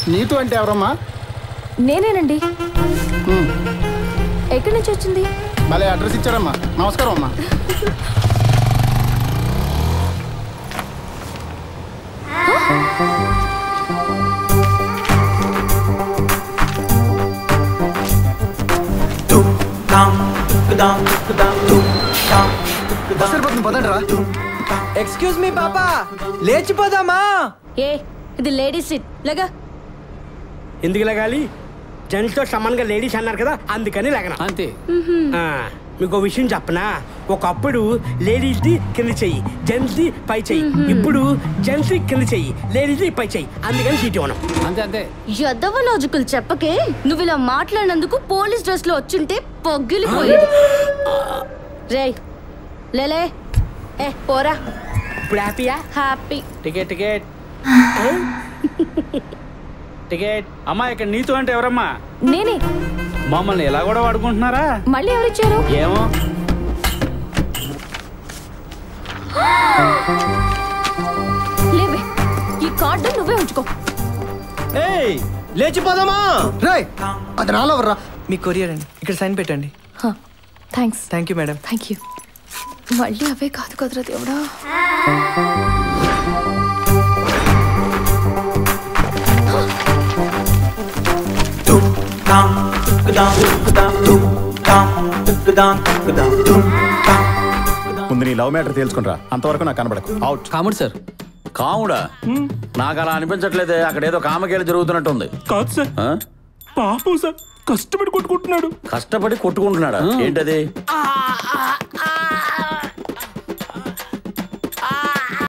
నీతు అంటే ఎవరమ్మా నేనేనండి ఎక్కడి నుంచి వచ్చింది భలే అడ్రస్ ఇచ్చారమ్మా నమస్కారం అమ్మా ఎక్స్క్యూజ్ మీ పాపా లేచిపోదామా ఏ ఇది లేడీస్ సీట్ లేగా ఎందుకు లగాలి జెంట్స్తో సమానంగా లేడీస్ అన్నారు కదా అందుకని లగన అంతే మీకు విషయం చెప్పనా ఒకప్పుడు లేడీస్ ది కింద చెయ్యి జెంట్స్ ది పై చెయ్యి ఇప్పుడు జెంట్స్ ది కింద చెయ్యి లేడీస్ ది పై చెయ్యి అందుకని సీట్ ఇవ్వను అంతే అంతే యదవ లాజికల్ చెప్పకే నువ్వు ఇలా మాట్లాడినందుకు పోలీస్ డ్రెస్ లో వచ్చుంటే పొగ్గిలిపోయేది రేయ్ లేలే ఏ పోరా ఇప్పుడు హ్యాపీయా హ్యాపీ టికెట్ టికెట్ టికెట్ అమ్మా ఇక్కడ నీతు అంటే ఎవరమ్మా నేనే మమ్మల్ని ఎలా కూడా వాడుకుంటున్నారా మళ్ళీ ఎవరిచ్చారు ఏమో లేవే ఈ కార్డు నువ్వే ఉంచుకో ఏయ్ లేచిపోదామా రే అది నాలో రా మీ కొరియర్ అండి ఇక్కడ సైన్ పెట్టండి thanks thank you madam thank you మళ్ళీ అవే కాదు కదరా దేవుడా ముందు నీ లవ్ మ్యాటర్ తేల్చుకునిరా అంతవరకు నాకు కనబడకు అవుట్ కాముడు సార్ కాముడా నాకు అలా అనిపించట్లేదే అక్కడ ఏదో కామకేళ జరుగుతున్నట్టుంది కాదు సార్ ఆ? పాపం సార్ కష్టపడి కొట్టుకుంటున్నాడు కష్టపడి కొట్టుకుంటున్నాడా ఏంటది